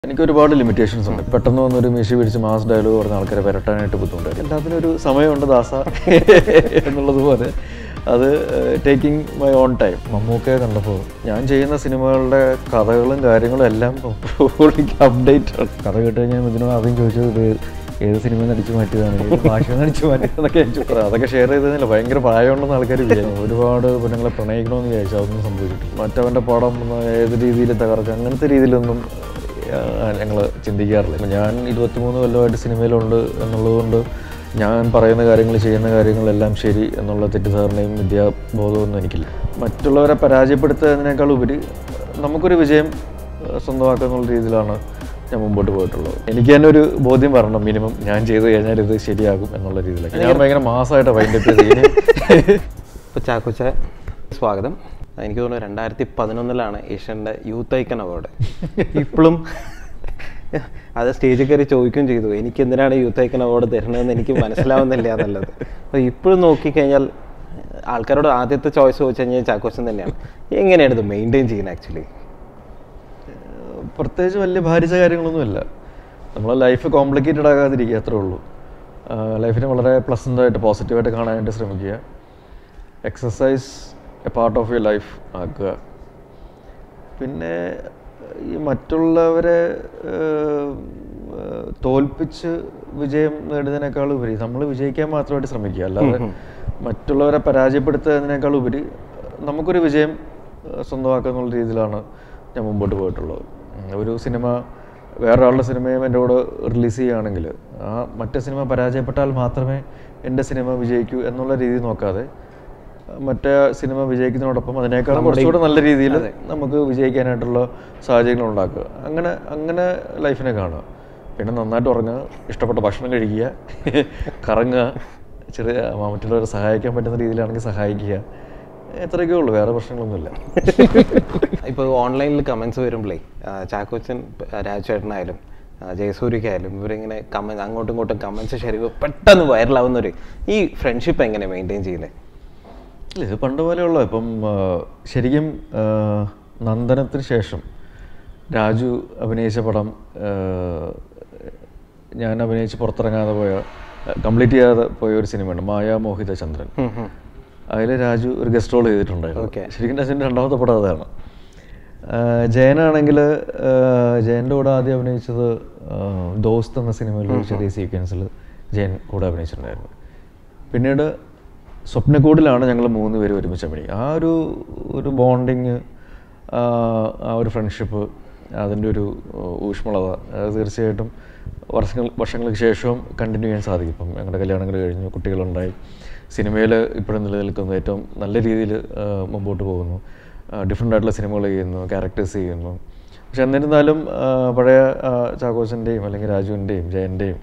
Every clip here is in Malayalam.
എനിക്ക് ഒരുപാട് ലിമിറ്റേഷൻസ് ഉണ്ട് പെട്ടെന്ന് വന്നൊരു മീശി പിടിച്ച് മാസ് ഡയലോഗ് പറഞ്ഞ ആൾക്കാരെ വരട്ടാനായിട്ട് ബുദ്ധിമുട്ടായിരിക്കും എല്ലാത്തിനും ഒരു സമയമുണ്ട് ദാസ എന്നുള്ളതുപോലെ അത് ടേക്കിംഗ് മൈ ഓൺ ടൈം മമ്മൂക്കയെ കണ്ടപ്പോൾ ഞാൻ ചെയ്യുന്ന സിനിമകളുടെ കഥകളും കാര്യങ്ങളും എല്ലാം പുള്ളിക്ക് അപ്ഡേറ്റ് ആണ് കഥ കേട്ട് കഴിഞ്ഞാൽ ഇതിനോട് ആദ്യം ചോദിച്ചത് ഇത് ഏത് സിനിമ നടിച്ചു മാറ്റിയതാണ് ഏത് ഭാഷ നടിച്ചു മാറ്റിയതെന്നൊക്കെ ഞാൻ ചോദിച്ചത് അതൊക്കെ ഷെയർ ചെയ്തതില്ല ഭയങ്കര പ്രായമുണ്ടെന്ന് ആൾക്കാർ വിചാരിച്ചു ഒരുപാട് പെണ്ണുങ്ങളെ പ്രണയിക്കണമെന്ന് വിചാരിച്ചു അതൊന്നും സംഭവിച്ചിട്ടില്ല മറ്റവൻ്റെ പടം ഏത് രീതിയിൽ തകർക്കുക അങ്ങനത്തെ രീതിയിലൊന്നും ഞങ്ങൾ ചിന്തിക്കാറില്ല ഇപ്പം ഞാൻ ഇരുപത്തിമൂന്ന് കൊല്ലമായിട്ട് സിനിമയിലുണ്ട് എന്നുള്ളതുകൊണ്ട് ഞാൻ പറയുന്ന കാര്യങ്ങൾ ചെയ്യുന്ന കാര്യങ്ങളെല്ലാം ശരി എന്നുള്ള തെറ്റിദ്ധാരണയും വിദ്യാബോധമൊന്നും എനിക്കില്ല മറ്റുള്ളവരെ പരാജയപ്പെടുത്തുന്നതിനേക്കാൾ ഉപരി നമുക്കൊരു വിജയം ഏഹ്, സ്വന്തമാക്കുക എന്നുള്ള രീതിയിലാണ് ഞാൻ മുമ്പോട്ട് പോയിട്ടുള്ളത് എനിക്ക് തന്നെ ഒരു ബോധ്യം വരണം മിനിമം ഞാൻ ചെയ്തു കഴിഞ്ഞാൽ ഇത് ശരിയാകും എന്നുള്ള രീതിയിലൊക്കെ ഞാൻ ഭയങ്കര മാസമായിട്ട് വൈൻഡപ്പ് ചെയ്ത് ഇനി ഇപ്പോൾ ചാക്കോച്ച സ്വാഗതം എനിക്ക് തോന്നുന്നു രണ്ടായിരത്തി പതിനൊന്നിലാണ് ഏഷ്യൻ്റെ യൂത്ത് ഐക്കൺ അവാർഡ് ഇപ്പോഴും അത് സ്റ്റേജിൽ കയറി ചോദിക്കുകയും ചെയ്തു എനിക്ക് എന്തിനാണ് യൂത്ത് ഐക്കൺ അവാർഡ് തരുന്നതെന്ന് എനിക്ക് മനസ്സിലാവുന്നില്ല എന്നുള്ളത് അപ്പോൾ ഇപ്പോഴും നോക്കിക്കഴിഞ്ഞാൽ ആൾക്കാരോട് ആദ്യത്തെ ചോയ്സ് ചോദിച്ചു കഴിഞ്ഞാൽ ചാക്കോച്ചൻ തന്നെയാണ് എങ്ങനെയാണ് ഇത് മെയിൻറ്റെയിൻ ചെയ്യുന്നത് ആക്ച്വലി പ്രത്യേകിച്ച് വലിയ ഭാരിച്ച കാര്യങ്ങളൊന്നുമില്ല നമ്മളെ ലൈഫ് കോംപ്ലിക്കേറ്റഡ് ആകാതിരിക്കുക അത്രേ ഉള്ളൂ ലൈഫിനെ വളരെ പ്ലസൻ്റായിട്ട് പോസിറ്റീവായിട്ട് കാണാനായിട്ട് ശ്രമിക്കുക exercise a part of your life ആക്കുക പിന്നെ ഈ മറ്റുള്ളവരെ ഏഹ്, ഏഹ്, തോൽപ്പിച്ച് വിജയം നേടുന്നതിനേക്കാൾ ഉപരി നമ്മൾ വിജയിക്കാൻ മാത്രമായിട്ട് ശ്രമിക്കുക അല്ലാതെ മറ്റുള്ളവരെ പരാജയപ്പെടുത്തുന്നതിനേക്കാൾ ഉപരി നമുക്കൊരു വിജയം ഏഹ്, സ്വന്തമാക്കുക എന്നുള്ള രീതിയിലാണ് ഞാൻ മുമ്പോട്ട് പോയിട്ടുള്ളത് ഉം, ഒരു സിനിമ വേറൊരാളുടെ സിനിമയും എൻ്റെ കൂടെ റിലീസ് ചെയ്യുകയാണെങ്കിൽ ആ മറ്റേ സിനിമ പരാജയപ്പെട്ടാൽ മാത്രമേ എൻ്റെ സിനിമ വിജയിക്കൂ എന്നുള്ള രീതി നോക്കാതെ മറ്റേ സിനിമ വിജയിക്കുന്നതോടൊപ്പം അതിനേക്കാളും കുറച്ചുകൂടെ നല്ല രീതിയിൽ നമുക്ക് വിജയിക്കാനായിട്ടുള്ള സാഹചര്യങ്ങൾ ഉണ്ടാക്കുക അങ്ങനെ അങ്ങനെ ലൈഫിനെ കാണുക പിന്നെ നന്നായിട്ട് ഉറങ്ങുക ഇഷ്ടപ്പെട്ട ഭക്ഷണം കഴിക്കുക കറങ്ങുക ചെറിയ മറ്റുള്ളവരെ സഹായിക്കാൻ പറ്റുന്ന രീതിയിലാണെങ്കിൽ സഹായിക്കുക എത്രയൊക്കെ ഉള്ളൂ വേറെ പ്രശ്നങ്ങളൊന്നുമില്ല ഇപ്പോൾ ഓൺലൈനിൽ കമൻസ് വരുമ്പോഴേ ചാക്കോച്ചൻ രാജുചേട്ടനായാലും ആ, ജയസൂര്യക്കായാലും ഇവരിങ്ങനെ കമൻസ് അങ്ങോട്ടും ഇങ്ങോട്ടും കമൻസ് ശരിക്കും പെട്ടെന്ന് വൈറലാവുന്നൊരു ഈ ഫ്രണ്ട്ഷിപ്പ് എങ്ങനെ മെയിൻറ്റെയിൻ ചെയ്യുന്നത് ഇല്ല ഇത് പണ്ട് പോലെയുള്ള ഇപ്പം ആ, ശരിക്കും ആ, നന്ദനത്തിന് ശേഷം രാജു അഭിനയിച്ച പടം ആ, ഞാൻ അഭിനയിച്ച് പുറത്തിറങ്ങാതെ പോയ കംപ്ലീറ്റ് ചെയ്യാതെ പോയ ഒരു സിനിമയുണ്ട് മായാമോഹിത ചന്ദ്രൻ അതിൽ രാജു ഒരു ഗസ്റ്റ് റോൾ ചെയ്തിട്ടുണ്ടായിരുന്നു Okay. ശരിക്കും രാജുവിൻ്റെ രണ്ടാമത്തെ പടം അതാണ് ആ, ജയനാണെങ്കിൽ ജയൻ്റെ കൂടെ ആദ്യം അഭിനയിച്ചത് ആ, ദോസ്ത് എന്ന സിനിമയിൽ ഒരു ചെറിയ സീക്വൻസിൽ ജയൻ കൂടെ അഭിനയിച്ചിട്ടുണ്ടായിരുന്നു പിന്നീട് സ്വപ്നക്കൂടിലാണ് ഞങ്ങൾ മൂന്ന് പേര് ഒരുമിച്ച് അഭിനയിക്കുക ആ ഒരു ഒരു ബോണ്ടിങ് ആ ഒരു ഫ്രണ്ട്ഷിപ്പ് അതിൻ്റെ ഒരു ഏഹ്, ഊഷ്മളത അത് തീർച്ചയായിട്ടും വർഷങ്ങൾ വർഷങ്ങൾക്ക് ശേഷവും കണ്ടിന്യൂ ചെയ്യാൻ സാധിക്കും ഇപ്പം ഞങ്ങളുടെ കല്യാണങ്ങൾ കഴിഞ്ഞു കുട്ടികളുണ്ടായി സിനിമയിൽ ഇപ്പോഴും നിലനിൽക്കുന്ന ഏറ്റവും നല്ല രീതിയിൽ മുമ്പോട്ട് പോകുന്നു ഡിഫറെൻ്റ് ആയിട്ടുള്ള സിനിമകൾ ചെയ്യുന്നു ക്യാരക്ടേഴ്സ് ചെയ്യുന്നു പക്ഷെ എന്നിരുന്നാലും ആ, പഴയ ആ, ചാക്കോച്ചൻ്റെയും അല്ലെങ്കിൽ രാജുവിൻ്റെയും ജയൻ്റെയും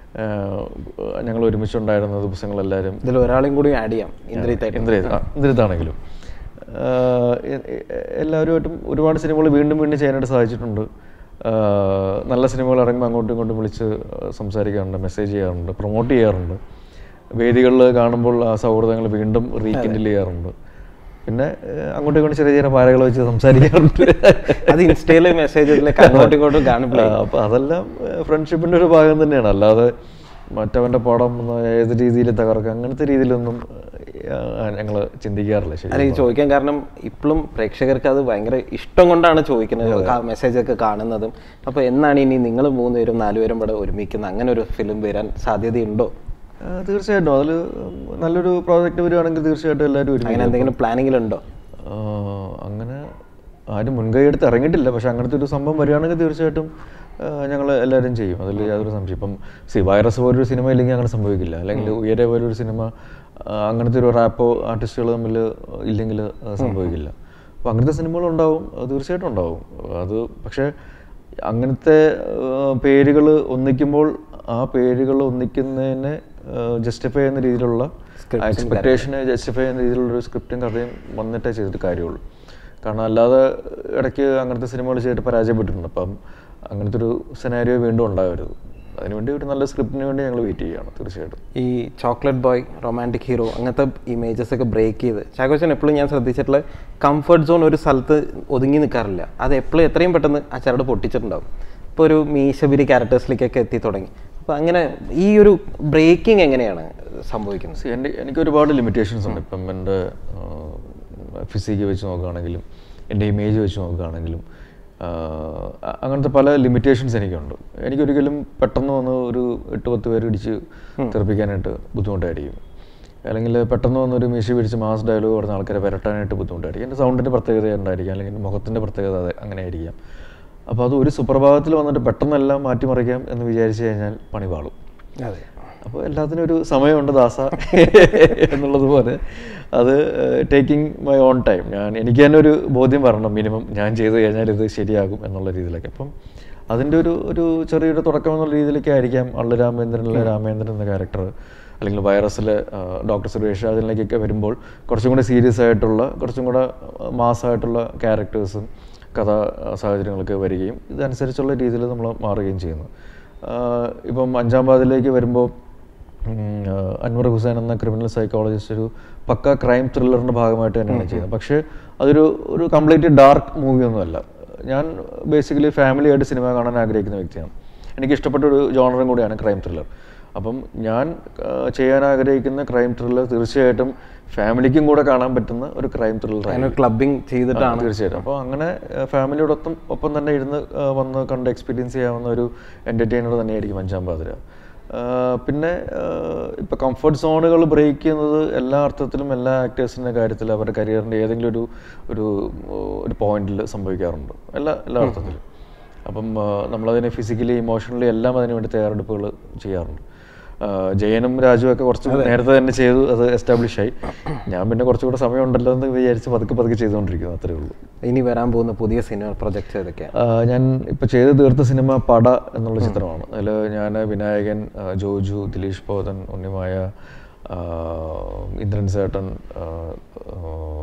ഞങ്ങൾ ഒരുമിച്ചുണ്ടായിരുന്ന ദിവസങ്ങളെല്ലാവരും ഇതിൽ ഒരാളെയും കൂടി ആഡ് ചെയ്യാം ഇന്ദ്രിത്തായിട്ട് ഇന്ദ്രിയത് ആ, ഇന്ദ്രിയത്താണെങ്കിലും ആഹ് എ- എ- എല്ലാവരുമായിട്ടും ഒരുപാട് സിനിമകൾ വീണ്ടും വീണ്ടും ചെയ്യാനായിട്ട് സാധിച്ചിട്ടുണ്ട് ആഹ് നല്ല സിനിമകൾ ഇറങ്ങുമ്പോൾ അങ്ങോട്ടും ഇങ്ങോട്ടും വിളിച്ച് സംസാരിക്കാറുണ്ട് മെസ്സേജ് ചെയ്യാറുണ്ട് പ്രൊമോട്ട് ചെയ്യാറുണ്ട് വേദികളിൽ കാണുമ്പോൾ ആ സൗഹൃദങ്ങൾ വീണ്ടും റീകിൻഡിൽ ചെയ്യാറുണ്ട് പിന്നെ ആഹ് അങ്ങോട്ടും ഇങ്ങോട്ടും ചെറിയ ചെറിയ പാരകൾ വെച്ച് സംസാരിക്കാറുണ്ട് അത് ഇൻസ്റ്റയിലെ മെസ്സേജുകളിലേക്ക് അങ്ങോട്ടും ഇങ്ങോട്ടും കാണുമ്പോഴേ അപ്പോൾ അതെല്ലാം ഫ്രണ്ട്ഷിപ്പിൻ്റെ ഒരു ഭാഗം തന്നെയാണ് അല്ലാതെ മറ്റവൻ്റെ പടം ഒന്ന് ഏത് രീതിയിൽ തകർക്കുക അങ്ങനത്തെ രീതിയിലൊന്നും ഞങ്ങൾ ചിന്തിക്കാറില്ല ശരി അല്ല ഈ ചോദിക്കാൻ കാരണം ഇപ്പോഴും പ്രേക്ഷകർക്ക് അത് ഭയങ്കര ഇഷ്ടം കൊണ്ടാണ് ചോദിക്കുന്നത് മെസ്സേജ് ഒക്കെ കാണുന്നതും അപ്പോൾ എന്നാണ് ഇനി നിങ്ങൾ മൂന്നുപേരും നാലുപേരും ഇവിടെ ഒരുമിക്കുന്ന അങ്ങനെ ഒരു ഫിലിം വരാൻ സാധ്യതയുണ്ടോ ആ, തീർച്ചയായിട്ടും അതിൽ നല്ലൊരു പ്രോജക്റ്റ് വരികയാണെങ്കിൽ തീർച്ചയായിട്ടും എല്ലാവരും ഒരുമിച്ച് അങ്ങനെ എന്തെങ്കിലും പ്ലാനിങ്ങിലുണ്ടോ ആ, അങ്ങനെ ആരും മുൻകൈ എടുത്ത് ഇറങ്ങിയിട്ടില്ല പക്ഷെ അങ്ങനത്തെ ഒരു സംഭവം വരികയാണെങ്കിൽ തീർച്ചയായിട്ടും ഞങ്ങൾ എല്ലാവരും ചെയ്യും അതിൽ യാതൊരു സംശയം ഇപ്പം സി വൈറസ് പോലൊരു സിനിമ ഇല്ലെങ്കിൽ അങ്ങനെ സംഭവിക്കില്ല അല്ലെങ്കിൽ ഉയരെ പോലൊരു സിനിമ ആ, അങ്ങനത്തെ ഒരു റാപ്പോ ആർട്ടിസ്റ്റുകൾ തമ്മിൽ ഇല്ലെങ്കിൽ അത് സംഭവിക്കില്ല അപ്പോൾ അങ്ങനത്തെ സിനിമകൾ ഉണ്ടാവും അത് തീർച്ചയായിട്ടും ഉണ്ടാവും അത് പക്ഷേ അങ്ങനത്തെ പേരുകൾ ഒന്നിക്കുമ്പോൾ ആ പേരുകൾ ഒന്നിക്കുന്നതിനെ ജസ്റ്റിഫൈ ചെയ്യുന്ന രീതിയിലുള്ള എക്സ്പെക്ടേഷനെ ജസ്റ്റിഫൈ ചെയ്യുന്ന രീതിയിലുള്ള ഒരു സ്ക്രിപ്റ്റും കഥയും വന്നിട്ടേ ചെയ്തിട്ട് കാര്യമുള്ളൂ കാരണം അല്ലാതെ ഇടയ്ക്ക് അങ്ങനത്തെ സിനിമകൾ ചെയ്തിട്ട് പരാജയപ്പെട്ടിട്ടുണ്ട് അപ്പം അങ്ങനത്തെ ഒരു സെനാരിയോ വീണ്ടും ഉണ്ടാവരുത് അതിനുവേണ്ടി ഒരു നല്ല സ്ക്രിപ്റ്റിന് വേണ്ടി ഞങ്ങൾ വെയിറ്റ് ചെയ്യുകയാണ് തീർച്ചയായിട്ടും ഈ ചോക്ലേറ്റ് ബോയ് റൊമാൻറ്റിക് ഹീറോ അങ്ങനത്തെ ഇമേജസ് ഒക്കെ ബ്രേക്ക് ചെയ്ത് ചാക്കോച്ചൻ എപ്പോഴും ഞാൻ ശ്രദ്ധിച്ചിട്ടുള്ള കംഫർട്ട് സോൺ ഒരു സ്ഥലത്ത് ഒതുങ്ങി നിൽക്കാറില്ല അത് എപ്പോഴും എത്രയും പെട്ടെന്ന് ആ ചരട് പൊട്ടിച്ചിട്ടുണ്ടാവും ഇപ്പോൾ ഒരു മീശബിരി ക്യാരക്ടേഴ്സിലേക്കൊക്കെ എത്തി തുടങ്ങി അപ്പോൾ അങ്ങനെ ഈ ഒരു ബ്രേക്കിംഗ് എങ്ങനെയാണ് സംഭവിക്കുന്നത് See, എൻ്റെ എനിക്ക് ഒരുപാട് ലിമിറ്റേഷൻസ് ഉണ്ട് ഇപ്പം എൻ്റെ ഫിസിക്ക് വെച്ച് നോക്കുകയാണെങ്കിലും എൻ്റെ ഇമേജ് വെച്ച് നോക്കുകയാണെങ്കിലും ആ, അ- അങ്ങനത്തെ പല ലിമിറ്റേഷൻസ് എനിക്കുണ്ട് എനിക്കൊരിക്കലും പെട്ടെന്ന് വന്ന് ഒരു എട്ട് പത്ത് പേര് ഇടിച്ച് തെറിപ്പിക്കാനായിട്ട് ബുദ്ധിമുട്ടായിരിക്കും അല്ലെങ്കിൽ പെട്ടെന്ന് വന്നൊരു മീശ പിടിച്ച് മാസ് ഡയലോഗ് പറഞ്ഞ ആൾക്കാരെ വരട്ടാനായിട്ട് ബുദ്ധിമുട്ടായിരിക്കും എൻ്റെ സൗണ്ടിൻ്റെ പ്രത്യേകത ഉണ്ടായിരിക്കാം അല്ലെങ്കിൽ എൻ്റെ മുഖത്തിൻ്റെ പ്രത്യേകത അത് അങ്ങനെ ആയിരിക്കാം അപ്പോൾ അത് ഒരു സുപ്രഭാതത്തിൽ വന്നിട്ട് പെട്ടെന്നെല്ലാം മാറ്റിമറിക്കാം എന്ന് വിചാരിച്ചു കഴിഞ്ഞാൽ പണി പാളും അതെ അപ്പോൾ എല്ലാത്തിനും ഒരു സമയമുണ്ട് ദാസ എന്നുള്ളതുപോലെ അത് ടേക്കിംഗ് മൈ ഓൺ ടൈം ഞാൻ എനിക്ക് തന്നെ ഒരു ബോധ്യം വരണം മിനിമം ഞാൻ ചെയ്ത് കഴിഞ്ഞാൽ ഇത് ശരിയാകും എന്നുള്ള രീതിയിലൊക്കെ അപ്പം അതിൻ്റെ ഒരു ഒരു ചെറിയൊരു തുടക്കം എന്നുള്ള രീതിയിലൊക്കെ ആയിരിക്കാം അള്ള രാമേന്ദ്രനിലെ രാമേന്ദ്രൻ എന്ന ക്യാരക്ടർ അല്ലെങ്കിൽ വൈറസിലെ ഡോക്ടർ സുരേഷ് അതിലേക്കൊക്കെ വരുമ്പോൾ കുറച്ചും കൂടെ സീരിയസ് ആയിട്ടുള്ള കുറച്ചും കൂടെ മാസമായിട്ടുള്ള ക്യാരക്ടേഴ്സും കഥാ സാഹചര്യങ്ങളൊക്കെ വരികയും ഇതനുസരിച്ചുള്ള രീതിയിൽ നമ്മൾ മാറുകയും ചെയ്യുന്നു ആഹ് ഇപ്പം അഞ്ചാം പാതിലേക്ക് വരുമ്പോൾ ഉം, ആഹ് അൻവർ ഹുസൈൻ എന്ന ക്രിമിനൽ സൈക്കോളജിസ്റ്റ് ഒരു പക്ക ക്രൈം ത്രില്ലറിൻ്റെ ഭാഗമായിട്ട് തന്നെയാണ് ചെയ്യുന്നത് പക്ഷേ അതൊരു ഒരു കംപ്ലീറ്റ് ഡാർക്ക് മൂവിയൊന്നുമല്ല ഞാൻ ബേസിക്കലി ഫാമിലി ആയിട്ട് സിനിമ കാണാൻ ആഗ്രഹിക്കുന്ന വ്യക്തിയാണ് എനിക്ക് ഇഷ്ടപ്പെട്ട ഒരു ജോണറും കൂടിയാണ് ക്രൈം ത്രില്ലർ അപ്പം ഞാൻ ആഹ് ചെയ്യാൻ ആഗ്രഹിക്കുന്ന ക്രൈം ത്രില്ലർ തീർച്ചയായിട്ടും ഫാമിലിക്കും കൂടെ കാണാൻ പറ്റുന്ന ഒരു ക്രൈം ത്രില്ലർ അങ്ങനെ ക്ലബിങ് ചെയ്തിട്ടാണ് ആ, തീർച്ചയായിട്ടും അപ്പോൾ അങ്ങനെ ഫാമിലിയോടൊപ്പം ഒപ്പം തന്നെ ഇരുന്ന് ആ, വന്ന് കണ്ട് എക്സ്പീരിയൻസ് ചെയ്യാവുന്ന ഒരു എൻ്റർടൈനർ തന്നെയായിരിക്കും അഞ്ചാം പാതിര ആ, പിന്നെ ഇപ്പോൾ കംഫർട്ട് സോണുകൾ ബ്രേക്ക് ചെയ്യുന്നത് എല്ലാ അർത്ഥത്തിലും എല്ലാ ആക്ടേഴ്സിൻ്റെ കാര്യത്തിൽ അവരുടെ കരിയറിൻ്റെ ഏതെങ്കിലും ഒരു ഒരു ഒരു പോയിന്റിൽ സംഭവിക്കാറുണ്ട് എല്ലാ എല്ലാ അർത്ഥത്തിലും അപ്പം ആ, നമ്മളതിനെ ഫിസിക്കലി ഇമോഷണലി എല്ലാം അതിന് വേണ്ടി തയ്യാറെടുപ്പുകൾ ചെയ്യാറുണ്ട് ആ, ജയനും രാജുവും ഒക്കെ കുറച്ച് നേരത്തെ തന്നെ ചെയ്തു അത് എസ്റ്റാബ്ലിഷ് ആയി ഞാൻ പിന്നെ കുറച്ചുകൂടെ സമയമുണ്ടല്ലോ എന്ന് വിചാരിച്ച് പതുക്കെ പതുക്കെ ചെയ്തുകൊണ്ടിരിക്കുന്നു അത്രേ ഉള്ളൂ ഇനി വരാൻ പോകുന്ന പുതിയ സിനിമ പ്രൊജക്ട്സ് ഏതൊക്കെയാണ് ആ, ഞാൻ ഇപ്പോൾ ചെയ്ത് തീർത്ത സിനിമ പട എന്നുള്ള ചിത്രമാണ് അതിൽ ഞാൻ വിനായകൻ ആ, ജോജു ദിലീഷ് പോതൻ ഉണ്ണിമായ ആ, ഇന്ദ്രൻ ചേട്ടൻ ആ, ആ,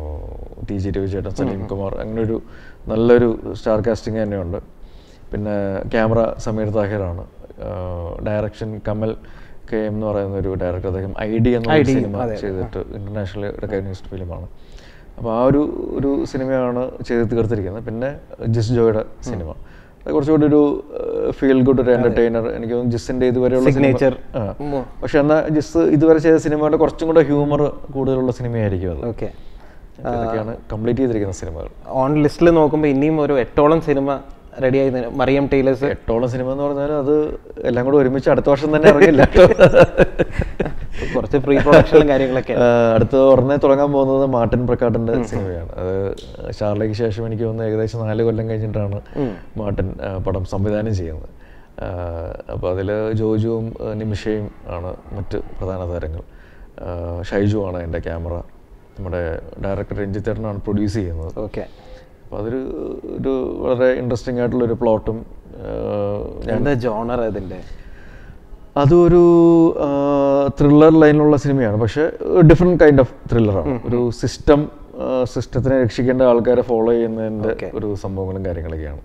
ടി ജി രവിചേട്ടൻ സലീം കുമാർ അങ്ങനെ ഒരു നല്ലൊരു സ്റ്റാർ കാസ്റ്റിംഗ് തന്നെയുണ്ട് പിന്നെ ക്യാമറ സമീർ താഹിറാണ് ഡയറക്ഷൻ കമൽ കെ എം എന്ന് പറയുന്ന ഒരു ഡയറക്ടർ അദ്ദേഹം ഐ ഡി എന്ന ഒരു സിനിമ ചെയ്തിട്ട് ഇന്റർനാഷണൽ റെക്കഗ്നൈസ്ഡ് ഫിലിമാണ് അപ്പോൾ ആ ഒരു ഒരു സിനിമയാണ് ചെയ്ത് തീർത്തിരിക്കുന്നത് പിന്നെ ജിസ് ജോയുടെ സിനിമ അത് കുറച്ചുകൂടി ഒരു ഫീൽ ഗുഡ് ഒരു എന്റർടൈനർ എനിക്ക് തോന്നുന്നു ജിസിന്റെ ഇതുവരെയുള്ള സിനിമ- Signature. ആ. പക്ഷെ എന്നാൽ ജിസ് ഇതുവരെ ചെയ്ത സിനിമയുടെ കുറച്ചും കൂടെ ഹ്യൂമർ കൂടുതലുള്ള സിനിമയായിരിക്കും അത് ഓക്കെ അപ്പോൾ ഇതൊക്കെയാണ് കംപ്ലീറ്റ് ചെയ്തിരിക്കുന്ന സിനിമകൾ ഓൺ ലിസ്റ്റിൽ നോക്കുമ്പോൾ ഇനിയും ഒരു എട്ടോളം സിനിമ റെഡി ആയി നിൽക്കുന്നു. മറിയം ടൈലേഴ്സ് എട്ടോളം സിനിമ എന്ന് പറഞ്ഞാൽ അത് എല്ലാം കൂടെ ഒരുമിച്ച് അടുത്ത വർഷം തന്നെ ഇറങ്ങില്ല കുറച്ച് പ്രീ പ്രൊഡക്ഷനും കാര്യങ്ങളൊക്കെ ആ, അടുത്ത ഉടനെ തുടങ്ങാൻ പോകുന്നത് മാർട്ടിൻ പ്രക്കാട്ടിന്റെ സിനിമയാണ് അത് ഷാർലയ്ക്ക് ശേഷം എനിക്ക് തോന്നുന്നു ഏകദേശം നാല് കൊല്ലം കഴിഞ്ഞിട്ടാണ് മാർട്ടിൻ ആ, പടം സംവിധാനം ചെയ്യുന്നത് അപ്പോൾ അതിൽ ജോജുവും ആ, നിമിഷയും ആണ് മറ്റ് പ്രധാന താരങ്ങൾ ആ, ഷൈജു ആണ് എൻ്റെ ക്യാമറ നമ്മുടെ ഡയറക്ടർ രഞ്ജിത്തേട്ടനാണ് പ്രൊഡ്യൂസ് ചെയ്യുന്നത് ഓക്കെ അപ്പോൾ അതൊരു ഒരു വളരെ ഇൻട്രസ്റ്റിംഗ് ആയിട്ടുള്ളൊരു പ്ലോട്ടും എന്താ ജോണർ ഇതിന്റെ അതൊരു ത്രില്ലർ ലൈനിലുള്ള സിനിമയാണ് പക്ഷേ ഡിഫറെൻറ്റ് കൈൻഡ് ഓഫ് ത്രില്ലറാണ് ഒരു സിസ്റ്റം സിസ്റ്റത്തിനെ രക്ഷിക്കേണ്ട ആൾക്കാരെ ഫോളോ ചെയ്യുന്നതിൻ്റെ ഒരു സംഭവങ്ങളും കാര്യങ്ങളൊക്കെയാണ്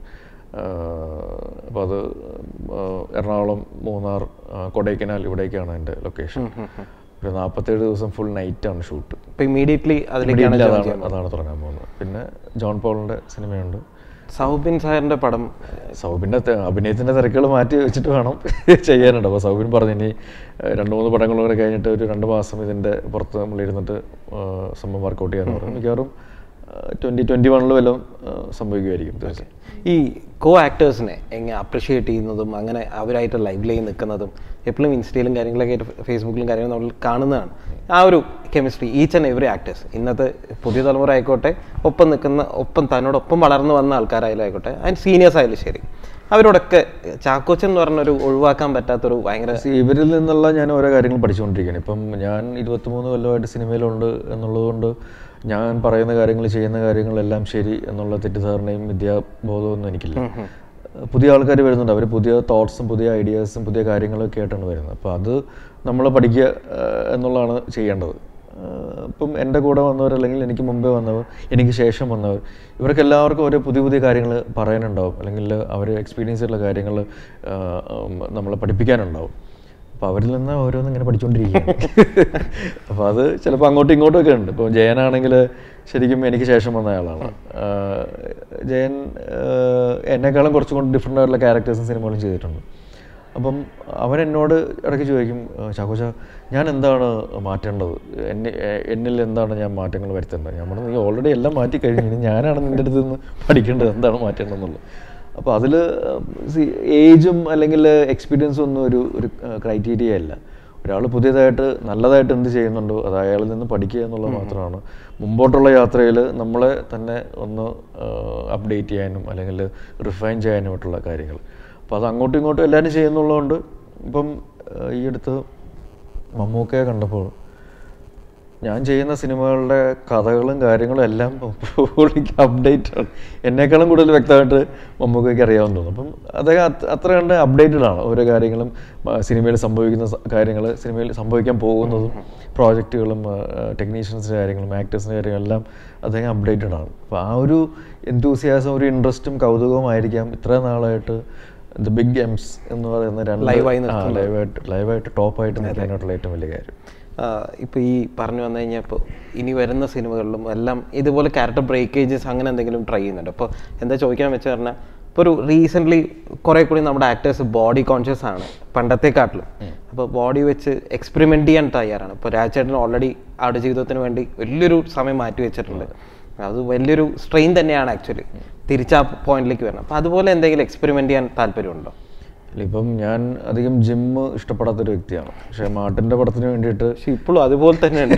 അപ്പോൾ അത് ആ, എറണാകുളം മൂന്നാർ ആ, കൊടൈക്കനാൽ ഇവിടേക്കാണ് എൻ്റെ ലൊക്കേഷൻ ഒരു നാൽപ്പത്തേഴ് ദിവസം ഫുൾ നൈറ്റാണ് ഷൂട്ട് ഇപ്പൊ ഇമ്മീഡിയറ്റ്ലി അതിലേക്കാണ് join അതാണ് ചെയ്യുന്നത്. അതാണ് തുടങ്ങാൻ പോകുന്നത് പിന്നെ ജോൺ പോളിൻ്റെ സിനിമയുണ്ട് സൗബിൻ സാറിന്റെ പടം സൗബിൻ്റെ തെ- അഭിനയത്തിൻ്റെ തിരക്കുകൾ മാറ്റി വെച്ചിട്ട് വേണം ചെയ്യാനുണ്ട് അപ്പോൾ സൗബിൻ പറഞ്ഞു ഇനി ഏഹ്, രണ്ട് മൂന്ന് പടങ്ങളും കൂടെ കഴിഞ്ഞിട്ട് ഒരു രണ്ട് മാസം ഇതിൻ്റെ പുറത്ത് നമ്മൾ ഇരുന്നിട്ട് ഏഹ്, സംഭവം വർക്കൗട്ട് ചെയ്യാന്ന് പറഞ്ഞു മിക്കവാറും ട്വൻറ്റി ട്വൻറ്റി വണ്ണിൽ വല്ലതും ഏഹ്, സംഭവിക്കുമായിരിക്കും തീർച്ചയായും ഈ കോ ആക്ടേഴ്സിനെ എങ്ങനെ അപ്രിഷിയേറ്റ് ചെയ്യുന്നതും അങ്ങനെ അവരായിട്ട് ലൈവിലായി നിൽക്കുന്നതും എപ്പോഴും ഇൻസ്റ്റയിലും കാര്യങ്ങളൊക്കെ ആയിട്ട് ഫേസ്ബുക്കിലും കാര്യങ്ങളും നമ്മൾ കാണുന്നതാണ് ആ ഒരു chemistry each and every actors ഇന്നത്തെ പുതിയ തലമുറ ആയിക്കോട്ടെ ഒപ്പം നിൽക്കുന്ന ഒപ്പം തന്നോടൊപ്പം വളർന്നു വന്ന ആൾക്കാരായാലും ആയിക്കോട്ടെ അതിന് സീനിയേഴ്സ് ആയാലും ശരി അവരോടൊക്കെ ചാക്കോച്ചൻ എന്ന് പറഞ്ഞൊരു ഒഴിവാക്കാൻ പറ്റാത്തൊരു ഭയങ്കര See, ഇവരിൽ നിന്നുള്ള ഞാൻ ഓരോ കാര്യങ്ങൾ പഠിച്ചുകൊണ്ടിരിക്കുകയാണ് ഇപ്പം ഞാൻ ഇരുപത്തിമൂന്ന് കൊല്ലമായിട്ട് സിനിമയിലുണ്ട് എന്നുള്ളതുകൊണ്ട് ഞാൻ പറയുന്ന കാര്യങ്ങൾ ചെയ്യുന്ന കാര്യങ്ങളെല്ലാം ശരി എന്നുള്ള തെറ്റിദ്ധാരണയും വിദ്യാബോധമൊന്നും എനിക്കില്ല പുതിയ ആൾക്കാർ വരുന്നുണ്ട് അവർ പുതിയ തോട്ട്സും പുതിയ ഐഡിയാസും പുതിയ കാര്യങ്ങളൊക്കെ ആയിട്ടാണ് വരുന്നത് അപ്പോൾ അത് നമ്മൾ പഠിക്കുക ആ, എന്നുള്ളതാണ് ചെയ്യേണ്ടത് ആ, ഇപ്പം എൻ്റെ കൂടെ വന്നവർ അല്ലെങ്കിൽ എനിക്ക് മുമ്പേ വന്നവർ എനിക്ക് ശേഷം വന്നവർ ഇവർക്ക് എല്ലാവർക്കും ഓരോ പുതിയ പുതിയ കാര്യങ്ങൾ പറയാനുണ്ടാവും അല്ലെങ്കിൽ അവർ എക്സ്പീരിയൻസ് ചെയ്തിട്ടുള്ള കാര്യങ്ങൾ നമ്മളെ പഠിപ്പിക്കാനുണ്ടാവും അപ്പോൾ അവരിൽ നിന്ന് ഓരോന്ന് ഇങ്ങനെ പഠിച്ചുകൊണ്ടിരിക്കുകയാണ് അപ്പോൾ അത് ചിലപ്പോൾ അങ്ങോട്ടും ഇങ്ങോട്ടും ഒക്കെ ഉണ്ട് ഇപ്പോൾ ജയനാണെങ്കിൽ ശരിക്കും എനിക്ക് ശേഷം വന്ന ആളാണ് ആഹ് ജയൻ ആഹ് എന്നെക്കാളും കുറച്ചും കൂടി ഡിഫറെൻ്റ് ആയിട്ടുള്ള ക്യാരക്ടേഴ്സും സിനിമകളും ചെയ്തിട്ടുണ്ട് അപ്പം അവൻ എന്നോട് ഇടയ്ക്ക് ചോദിക്കും ചാക്കോച്ച ഞാൻ എന്താണ് മാറ്റേണ്ടത് എന്നെ എ- എന്നിൽ എന്താണ് ഞാൻ മാറ്റങ്ങൾ വരുത്തേണ്ടത് ഞാൻ പറഞ്ഞു നീ ഓൾറെഡി എല്ലാം മാറ്റി കഴിഞ്ഞു ഇനി ഞാനാണ് നിൻ്റെ അടുത്ത് നിന്ന് പഠിക്കേണ്ടത് എന്താണ് മാറ്റേണ്ടതെന്നുള്ളത് അപ്പോൾ അതിൽ ഏജും അല്ലെങ്കിൽ എക്സ്പീരിയൻസും ഒന്നും ഒരു ഒരു ക്രൈറ്റീരിയ അല്ല ഒരാൾ പുതിയതായിട്ട് നല്ലതായിട്ട് എന്ത് ചെയ്യുന്നുണ്ടോ അത് അയാളിൽ നിന്ന് പഠിക്കുക എന്നുള്ളത് മാത്രമാണ് മുമ്പോട്ടുള്ള യാത്രയിൽ നമ്മളെ തന്നെ ഒന്ന് അപ്ഡേറ്റ് ചെയ്യാനും അല്ലെങ്കിൽ റിഫൈൻ ചെയ്യാനുമായിട്ടുള്ള കാര്യങ്ങൾ അപ്പോൾ അത് അങ്ങോട്ടും ഇങ്ങോട്ടും എല്ലാവരും ചെയ്യുന്നുള്ളതുകൊണ്ട് ഇപ്പം ഏഹ്, ഈ അടുത്ത് മമ്മൂക്കയെ കണ്ടപ്പോൾ ഞാൻ ചെയ്യുന്ന സിനിമകളുടെ കഥകളും കാര്യങ്ങളും എല്ലാം പുള്ളിക്ക് അപ്ഡേറ്റ് ആണ് എന്നെക്കാളും കൂടുതൽ വ്യക്തമായിട്ട് മമ്മൂക്കയ്ക്ക് അറിയാമെന്ന് തോന്നുന്നു അപ്പം അദ്ദേഹം അത് അത്ര കണ്ട് അപ്ഡേറ്റഡ് ആണ് ഓരോ കാര്യങ്ങളും ആ, സിനിമയിൽ സംഭവിക്കുന്ന കാര്യങ്ങൾ സിനിമയിൽ സംഭവിക്കാൻ പോകുന്നതും പ്രോജക്റ്റുകളും ടെക്നീഷ്യൻസിൻ്റെ കാര്യങ്ങളും ആക്ടേഴ്സിൻ്റെ കാര്യങ്ങളും എല്ലാം അദ്ദേഹം അപ്ഡേറ്റഡ് ആണ് അപ്പോൾ ആ ഒരു എന്തൂസിയാസം ഒരു ഇൻട്രസ്റ്റും കൗതുകവും ആയിരിക്കാം ഇത്ര നാളായിട്ട് ദ ബിഗ് എംസ് എന്ന് പറയുന്ന രണ്ട് Live ആയി ആ, ലൈവായിട്ട് ലൈവായിട്ട് ടോപ്പായിട്ട് നിൽക്കാനായിട്ടുള്ള ഏറ്റവും വലിയ കാര്യം ഇപ്പോൾ ഈ പറഞ്ഞു വന്നു കഴിഞ്ഞാൽ ഇപ്പോൾ ഇനി വരുന്ന സിനിമകളിലും എല്ലാം ഇതുപോലെ ക്യാരക്ടർ ബ്രേക്കേജസ് അങ്ങനെ എന്തെങ്കിലും ട്രൈ ചെയ്യുന്നുണ്ട് അപ്പോൾ എന്താ ചോദിക്കാൻ വെച്ച് പറഞ്ഞാൽ ഇപ്പോൾ ഒരു റീസെൻ്റ്ലി കുറേ കൂടി നമ്മുടെ ആക്ടേഴ്സ് ബോഡി കോൺഷ്യസ് ആണ് പണ്ടത്തെക്കാട്ടിലും അപ്പോൾ ബോഡി വെച്ച് എക്സ്പെരിമെൻ്റ് ചെയ്യാൻ തയ്യാറാണ് ഇപ്പോൾ രാജേട്ടൻ ഓൾറെഡി ആട് ജീവിതത്തിന് വേണ്ടി വലിയൊരു സമയം മാറ്റി വെച്ചിട്ടുണ്ട് അത് വലിയൊരു സ്ട്രെയിൻ തന്നെയാണ് ആക്ച്വലി തിരിച്ചാ പോയിന്റിലേക്ക് വരണം അപ്പോൾ അതുപോലെ എന്തെങ്കിലും എക്സ്പെരിമെൻ്റ് ചെയ്യാൻ താല്പര്യമുണ്ടോ അല്ല, ഇപ്പം ഞാൻ അധികം ജിമ്മ് ഇഷ്ടപ്പെടാത്തൊരു വ്യക്തിയാണ് പക്ഷേ മാട്ടിൻ്റെ പടത്തിന് വേണ്ടിയിട്ട് പക്ഷെ ഇപ്പോഴും അതുപോലെ തന്നെ ഉണ്ട്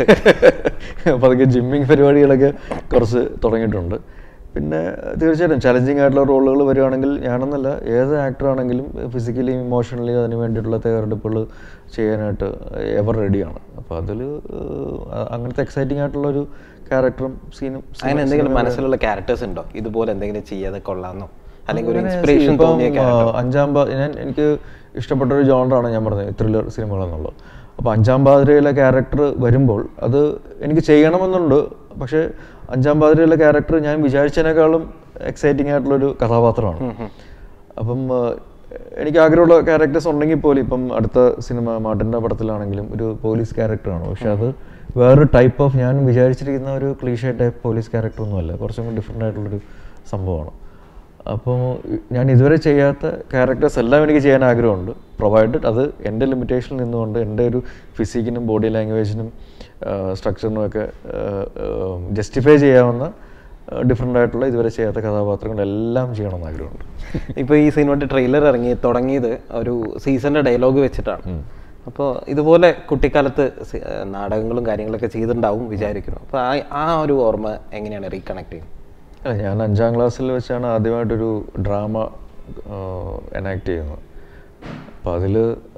പതുക്കെ ജിമ്മിങ് പരിപാടികളൊക്കെ കുറച്ച് തുടങ്ങിയിട്ടുണ്ട് പിന്നെ തീർച്ചയായിട്ടും ചലഞ്ചിങ് ആയിട്ടുള്ള റോളുകൾ വരികയാണെങ്കിൽ ഞാനെന്നല്ല ഏത് ആക്ടറാണെങ്കിലും ഫിസിക്കലി ഇമോഷണലി അതിന് വേണ്ടിയിട്ടുള്ള തയ്യാറെടുപ്പുകൾ ചെയ്യാനായിട്ട് എവർ റെഡിയാണ് അപ്പോൾ അതിൽ അങ്ങനത്തെ എക്സൈറ്റിംഗ് ആയിട്ടുള്ള ഒരു ക്യാരക്ടറും സീനും അങ്ങനെ എന്തെങ്കിലും മനസ്സിലുള്ള ക്യാരക്ടേഴ്സ് ഉണ്ടോ ഇതുപോലെ എന്തെങ്കിലും ചെയ്യാതെ കൊള്ളാന്നോ അല്ലെങ്കിൽ ഒരു ഇൻസ്പിറേഷൻ തോന്നിയ ഇപ്പം അഞ്ചാം പാ ഞാൻ എനിക്ക് ഇഷ്ടപ്പെട്ട ഒരു ജോണറാണ് ഞാൻ പറഞ്ഞത് ത്രില്ലർ സിനിമകൾ എന്നുള്ളത് അപ്പോൾ അഞ്ചാം പാതിരയിലെ ക്യാരക്ടർ വരുമ്പോൾ അത് എനിക്ക് ചെയ്യണമെന്നുണ്ട് പക്ഷേ അഞ്ചാം പാതിരയിലെ ക്യാരക്ടർ ഞാൻ വിചാരിച്ചതിനേക്കാളും എക്സൈറ്റിംഗ് ആയിട്ടുള്ളൊരു കഥാപാത്രമാണ് അപ്പം ആ, എനിക്ക് ആഗ്രഹമുള്ള ക്യാരക്ടേഴ്സ് ഉണ്ടെങ്കിൽ പോലും ഇപ്പം അടുത്ത സിനിമ മാട്ടിൻ്റെ പടത്തിലാണെങ്കിലും ഒരു പോലീസ് ക്യാരക്ടറാണ് പക്ഷെ അത് വേറൊരു ടൈപ്പ് ഓഫ് ഞാൻ വിചാരിച്ചിരിക്കുന്ന ഒരു ക്ലീഷേ ടൈപ്പ് പോലീസ് ക്യാരക്ടർ ഒന്നുമല്ല കുറച്ചും കൂടി ഡിഫറെൻ്റ് ആയിട്ടുള്ളൊരു സംഭവമാണ് അപ്പോൾ ഞാൻ ഇതുവരെ ചെയ്യാത്ത ക്യാരക്ടേഴ്സ് എല്ലാം എനിക്ക് ചെയ്യാൻ ആഗ്രഹമുണ്ട് പ്രൊവൈഡഡ് അത് എൻ്റെ ലിമിറ്റേഷനിൽ നിന്നുകൊണ്ട് എൻ്റെ ഒരു ഫിസിക്കിനും ബോഡി ലാംഗ്വേജിനും സ്ട്രക്ചറിനും ഒക്കെ ജസ്റ്റിഫൈ ചെയ്യാവുന്ന ഡിഫറെൻ്റ് ആയിട്ടുള്ള ഇതുവരെ ചെയ്യാത്ത കഥാപാത്രങ്ങളെല്ലാം ചെയ്യണമെന്ന് ആഗ്രഹമുണ്ട് ഇപ്പൊ ഈ സിനിമയുടെ ട്രെയിലർ ഇറങ്ങി തുടങ്ങിയത് ഒരു സീസണിന്റെ ഡയലോഗ് വെച്ചിട്ടാണ് അപ്പോൾ ഇതുപോലെ കുട്ടിക്കാലത്ത് സി- ഏർ നാടകങ്ങളും കാര്യങ്ങളൊക്കെ ചെയ്തിട്ടുണ്ടാവും വിചാരിക്കുന്നു അപ്പോൾ ആ ആ ഒരു ഓർമ്മ എങ്ങനെയാണ് റീകണക്ട് ചെയ്യുന്നത് അല്ല ഞാൻ അഞ്ചാം ക്ലാസ്സിൽ വെച്ചാണ് ആദ്യമായിട്ടൊരു ഡ്രാമ എനാക്ട് ചെയ്യുന്നത് അപ്പോൾ അതിൽ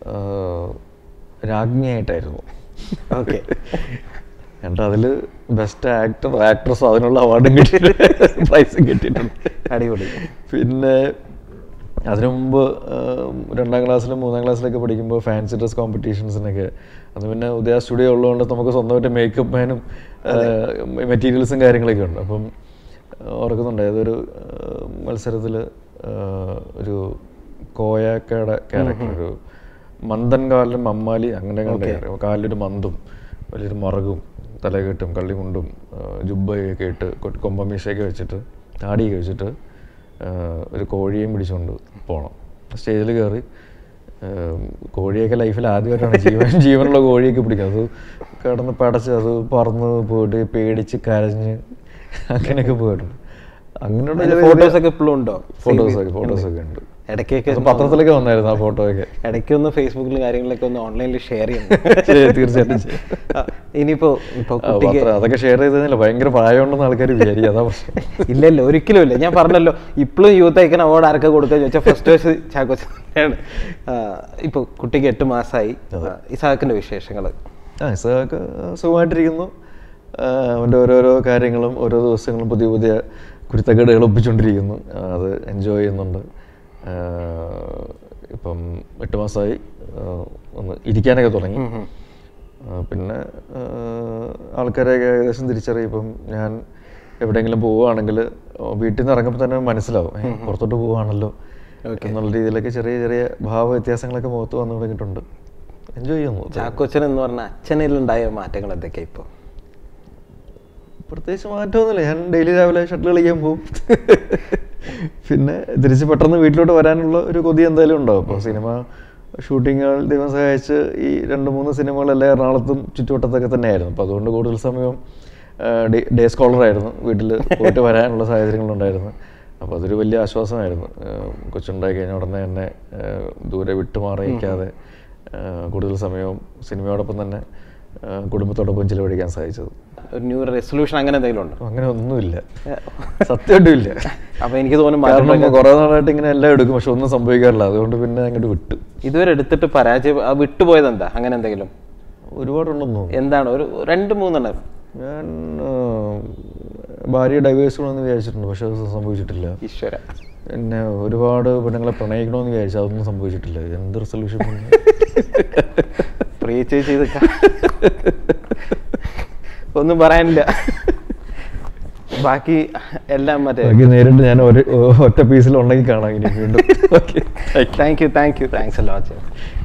രാജ്ഞിയായിട്ടായിരുന്നു ഓക്കെ എന്നിട്ട് അതിൽ ബെസ്റ്റ് ആക്ടർ ആക്ട്രസ് അതിനുള്ള അവാർഡും കിട്ടിയിട്ടുണ്ട് പ്രൈസും കിട്ടിയിട്ടുണ്ട് അടിപൊളി പിന്നെ അതിനു മുമ്പ് ആ, രണ്ടാം ക്ലാസ്സിലും മൂന്നാം ക്ലാസ്സിലൊക്കെ പഠിക്കുമ്പോൾ ഫാൻസി ഡ്രസ് കോമ്പറ്റീഷൻസിനൊക്കെ അത് പിന്നെ ഉദയ സ്റ്റുഡിയോ ഉള്ളതുകൊണ്ട് നമുക്ക് സ്വന്തമായിട്ട് മേക്കപ്പ് മാനും മെറ്റീരിയൽസും കാര്യങ്ങളൊക്കെ ഉണ്ട് അപ്പം ആ, ഓർക്കുന്നുണ്ട് ഏതൊരു മത്സരത്തിൽ ഒരു കോയാക്കയുടെ ക്യാരക്ടർ ഒരു മന്ദൻ കാലിലും മമ്മാലി അങ്ങനെ കണ്ട കാലിലൊരു മന്തും വലിയൊരു മറകും തലകെട്ടും കള്ളിമുണ്ടും ആ, ജുബ്ബയൊക്കെ ഇട്ട് കൊ- കൊമ്പമീശയൊക്കെ വെച്ചിട്ട് താടിയൊക്കെ വെച്ചിട്ട് ആ, ഒരു കോഴിയും പിടിച്ചുകൊണ്ട് പോകണം സ്റ്റേജിൽ കയറി ഉം, കോഴിയൊക്കെ ലൈഫിൽ ആദ്യമായിട്ടാണ് ജീവൻ ജീവനുള്ള കോഴിയൊക്കെ പിടിക്കുന്നത് അത് കിടന്ന് പടച്ച് അത് പറന്ന് പോയിട്ട് പേടിച്ച് കരഞ്ഞ് അങ്ങനെയൊക്കെ പോയിട്ടുണ്ട് അങ്ങനെയുള്ള ചെറിയ ഫോട്ടോസ് ഒക്കെ ഇപ്പോഴും ഉണ്ടോ ഫോട്ടോസൊക്കെ ഫോട്ടോസൊക്കെ ഉണ്ട് ഇടയ്ക്കൊക്കെ അത് പത്രത്തിലൊക്കെ വന്നായിരുന്നു ആ ഫോട്ടോ ഒക്കെ ഇടയ്ക്ക് ഒന്ന് ഫേസ്ബുക്കിലും കാര്യങ്ങളിലൊക്കെ ഒന്ന് ഓൺലൈനിൽ ഷെയർ ചെയ്യണം ശരി, തീർച്ചയായിട്ടും ചെയ്യും. ആ, ഇനിയിപ്പോ ഇപ്പൊ ആ, പത്രം അതൊക്കെ ഷെയർ ചെയ്തതില്ല ഭയങ്കര പ്രായമുണ്ടെന്ന് ആൾക്കാർ വിചാരിക്കും അതാ പ്രശ്നം ഇല്ല ഇല്ല ഒരിക്കലും ഇല്ല ഞാൻ പറഞ്ഞല്ലോ ഇപ്പോഴും യൂത്ത് ഐക്കൺ അവാർഡ് ആർക്കാ കൊടുക്കുക ചോദിച്ചാൽ ഫസ്റ്റ് വേഴ്സ് ചാക്കോച്ചാണ് ഇപ്പൊ കുട്ടിക്ക് എട്ട് മാസമായി ഇസാക്കിന്റെ വിശേഷങ്ങൾ ആ ഇസഹാക്ക് സുഖമായിട്ടിരിക്കുന്നു ആ, അവൻ്റെ ഓരോരോ കാര്യങ്ങളും ഓരോ ദിവസങ്ങളും പുതിയ പുതിയ കുരുത്തക്കേടുകൾ ഒപ്പിച്ചുകൊണ്ടിരിക്കുന്നു ആ, അത് എൻജോയ് ചെയ്യുന്നുണ്ട് ആ, ഇപ്പം എട്ട് മാസമായി ആ, ഒന്ന് ഇരിക്കാനൊക്കെ തുടങ്ങി ആ, പിന്നെ ആ, ആൾക്കാരെയൊക്കെ ഏകദേശം തിരിച്ചറിയും ഇപ്പം ഞാൻ എവിടെയെങ്കിലും പോവുകയാണെങ്കിൽ വീട്ടിൽ നിന്ന് ഇറങ്ങുമ്പോൾ തന്നെ മനസ്സിലാവും "ഏ, പുറത്തോട്ട് പോവുകയാണല്ലോ എന്നുള്ള രീതിയിലൊക്കെ ചെറിയ ചെറിയ ഭാവ വ്യത്യാസങ്ങളൊക്കെ മുഖത്ത് വന്നു തുടങ്ങിയിട്ടുണ്ട് എൻജോയ് ചെയ്യുന്നു ചാക്കോച്ചൻ എന്ന് പറഞ്ഞ അച്ഛനിലുണ്ടായ മാറ്റങ്ങൾ എന്തൊക്കെയാ ഇപ്പോൾ പ്രത്യേകിച്ച് മാറ്റമൊന്നുമില്ല ഞാൻ ഡെയിലി രാവിലെ ഷട്ടിൽ കളിക്കാൻ പോകും പിന്നെ തിരിച്ച് പെട്ടെന്ന് വീട്ടിലോട്ട് വരാനുള്ള ഒരു കൊതി എന്തായാലും ഉണ്ടാവും അപ്പോൾ സിനിമ ഷൂട്ടിങ്ങുകൾ ദൈവം സഹായിച്ച് ഈ രണ്ട് മൂന്ന് സിനിമകളെല്ലാം എറണാകുളത്തും ചുറ്റുവട്ടത്തൊക്കെ തന്നെയായിരുന്നു അപ്പോൾ അതുകൊണ്ട് കൂടുതൽ സമയം ഡേ സ്കോളറായിരുന്നു വീട്ടിൽ പോയിട്ട് വരാനുള്ള സാഹചര്യങ്ങളുണ്ടായിരുന്നു അപ്പോൾ അതൊരു വലിയ ആശ്വാസമായിരുന്നു ഏഹ് കൊച്ചുണ്ടായി കഴിഞ്ഞ ഉടനെ തന്നെ ഏഹ് ദൂരെ വിട്ടുമാറിയിക്കാതെ ഏഹ് കൂടുതൽ സമയവും സിനിമയോടൊപ്പം തന്നെ ഏഹ് കുടുംബത്തോടൊപ്പം ചിലവഴിക്കാൻ സാധിച്ചത് ഒരു ന്യൂ റെസൊല്യൂഷൻ അങ്ങനെ എന്തെങ്കിലും ഉണ്ടോ അങ്ങനെ ഒന്നുമില്ല സത്യമായിട്ടും ഇല്ല അപ്പോൾ എനിക്ക് തോന്നുന്നു കാരണം മാറ്റം കുറേ നാളായിട്ട് ഇങ്ങനെ എല്ലാം എടുക്കും പക്ഷെ ഒന്നും സംഭവിക്കാറില്ല അതുകൊണ്ട് പിന്നെ അങ്ങോട്ട് വിട്ടു ഇതുവരെ എടുത്തിട്ട് പരാജയം ആ വിട്ടുപോയത് എന്താ അങ്ങനെ എന്തെങ്കിലും ഒരുപാടുണ്ടെന്ന് തോന്നുന്നു എന്താണ് ഒരു രണ്ട് മൂന്നെണ്ണം ഞാൻ ആ, ഭാര്യ ഡൈവേഴ്സ് ചെയ്യണമെന്ന് വിചാരിച്ചിട്ടുണ്ട് പക്ഷെ അത് സംഭവിച്ചിട്ടില്ല ഈശ്വര പിന്നെ ഒരുപാട് പെണ്ണുങ്ങളെ പ്രണയിക്കണമെന്ന് വിചാരിച്ചു അതൊന്നും സംഭവിച്ചിട്ടില്ല എന്ത് റിസൊല്യൂഷൻ പ്രിയ ചേച്ചി ഇത് ക- ഒന്നും പറയാനില്ല ബാക്കി എല്ലാം മറ്റേ ബാക്കി നേരിട്ട് ഞാൻ ഒരു ഒറ്റ പീസിൽ ഉണ്ടെങ്കിൽ കാണാം ഇനി വീണ്ടും okay thank you thank you thanks എല്ലാം